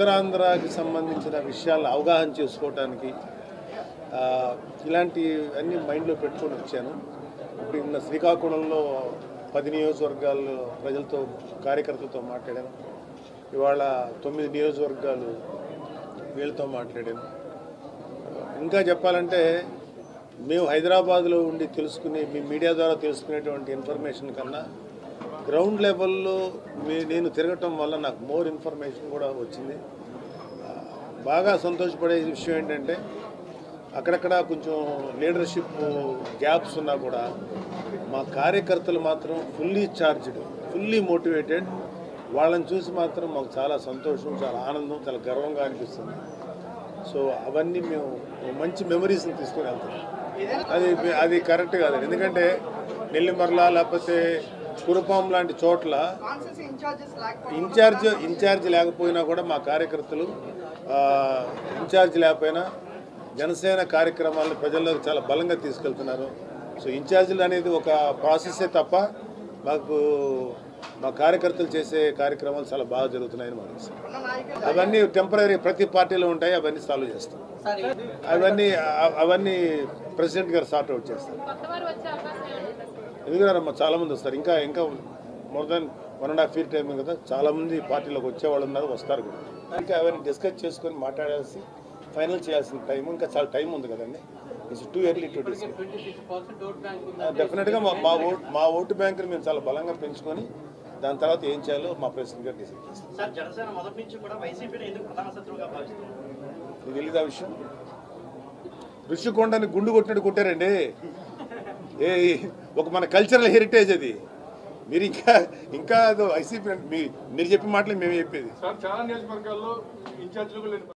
ఉత్తరాంధ్రకి సంబంధించిన విషయాలను అవగాహన చేసుకోవటానికి ఆ, ఇలాంటి అన్ని మైండ్లో పెట్టుకొని వచ్చాను ఇప్పుడు నిన్న శ్రీకాకుళంలో పది నియోజకవర్గాల్లో ప్రజలతో కార్యకర్తలతో మాట్లాడాను ఇవాళ తొమ్మిది నియోజకవర్గాలు వీళ్ళతో మాట్లాడాను ఇంకా చెప్పాలంటే మేము హైదరాబాద్లో ఉండి తెలుసుకునే మీ మీడియా ద్వారా తెలుసుకునేటువంటి ఇన్ఫర్మేషన్ కన్నా గ్రౌండ్ లెవెల్లో మీ నేను తిరగటం వల్ల నాకు మోర్ ఇన్ఫర్మేషన్ కూడా వచ్చింది ఆ, బాగా సంతోషపడే విషయం ఏంటంటే అక్కడక్కడ కొంచెం లీడర్షిప్ గ్యాప్స్ ఉన్నా కూడా మా కార్యకర్తలు మాత్రం ఫుల్లీ ఛార్జ్డ్ ఫుల్లీ మోటివేటెడ్ వాళ్ళని చూసి మాత్రం మాకు చాలా సంతోషం చాలా ఆనందం చాలా గర్వంగా అనిపిస్తుంది సో అవన్నీ మేము మంచి మెమరీస్ని తీసుకొని వెళ్తాం అది అది కరెక్ట్ కాదండి ఎందుకంటే నెల్లిమర్ల లేకపోతే కురుపాం లాంటి చోట్ల కాన్సెస్ ఇన్ఛార్జెస్ లేకపోతే ఇన్ఛార్జ్ ఇన్ఛార్జ్ లేకపోయినా కూడా మా కార్యకర్తలు ఆ, ఇన్ఛార్జ్ లేకపోయినా జనసేన కార్యక్రమాలను ప్రజల్లోకి చాలా బలంగా తీసుకెళ్తున్నారు సో ఇన్ఛార్జీలు అనేది ఒక ప్రాసెసే తప్ప మాకు మా కార్యకర్తలు చేసే కార్యక్రమాలు చాలా బాగా జరుగుతున్నాయని మాకు తెలుసు. ఉన్న నాయకులు అవన్నీ టెంపరీ ప్రతి పార్టీలో ఉంటాయి అవన్నీ సాల్వ్ చేస్తాం అవన్నీ అ- అవన్నీ ప్రెసిడెంట్ గారు సార్ట్ అవుట్ చేస్తారు కొత్త వారు వచ్చే అవకాశం ఏమైనా ఉందా సార్? ఎందుకున్నారమ్మా చాలా మంది వస్తారు ఇంకా ఇంకా more than one and half year time కదా చాలా మంది పార్టీలోకి వచ్చేవాళ్ళు ఉన్నారు వస్తారు కూడా ఇంకా అవన్నీ డిస్కస్ చేసుకొని మాట్లాడాల్సి ఫైనల్ చేయాల్సిన టైం ఇంకా చాలా టైం ఉంది కదండి it's too early to discuss డెఫినెట్గా మా మా ఓట్ మా ఓటు బ్యాంకుని మేము చాలా బలంగా పెంచుకొని దాని తర్వాత ఏం చేయాలో మా ప్రెసిడెంట్ గారు డిసైడ్ చేస్తారు సార్ జనసేన మొదటి నుంచి కూడా వైసీపీని ఎందుకు ప్రధాన శత్రువుగా భావిస్తున్నారు నీకు తెలియదు ఆ విషయం ఋషికొండని గుండు కొట్టినట్టు కొట్టారండి ఏ ఒక మన కల్చరల్ హెరిటేజ్ అది మీరు ఇంకా ఇంకా అదో వైసీపీ మీ మీరు చెప్పిన మాటలు మేము చెప్పేది సార్ చాలా నియోజకవర్గాల్లో ఇన్ఛార్జీలు కూడా లేని